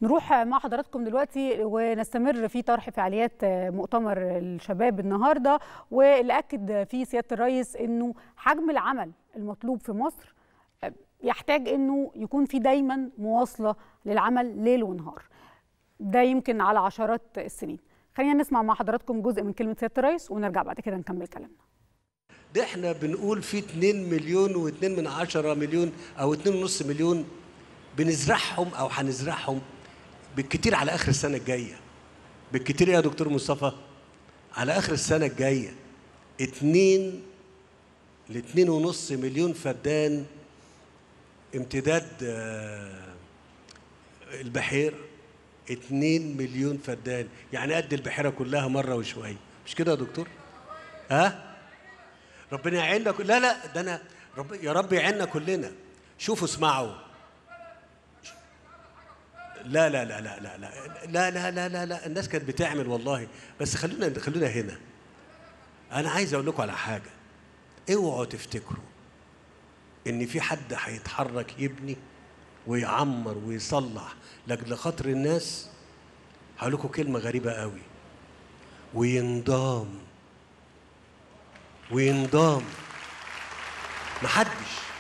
نروح مع حضراتكم دلوقتي ونستمر في طرح فعاليات مؤتمر الشباب النهارده واللي اكد فيه سياده الرئيس انه حجم العمل المطلوب في مصر يحتاج انه يكون في دايما مواصله للعمل ليل ونهار. ده يمكن على عشرات السنين. خلينا نسمع مع حضراتكم جزء من كلمه سياده الرئيس ونرجع بعد كده نكمل كلامنا. ده احنا بنقول في 2 مليون و2 من عشرة مليون او 2.5 مليون بنزرعهم او هنزرعهم بالكتير على اخر السنه الجايه بالكتير يا دكتور مصطفى على اخر السنه الجايه 2 ل 2.5 مليون فدان امتداد البحير 2 مليون فدان يعني قد البحيره كلها مره وشويه مش كده يا دكتور ها ربنا يعيننا لا لا ده انا رب يا رب يعيننا كلنا شوفوا اسمعوا لا لا لا لا لا لا لا لا لا لا لا الناس كانت بتعمل والله بس خلونا خلونا هنا انا عايز اقول لكم على حاجه اوعوا تفتكروا ان في حد هيتحرك يبني ويعمر ويصلح لاجل خاطر الناس هقول لكم كلمه غريبه قوي وينضام وينضام محدش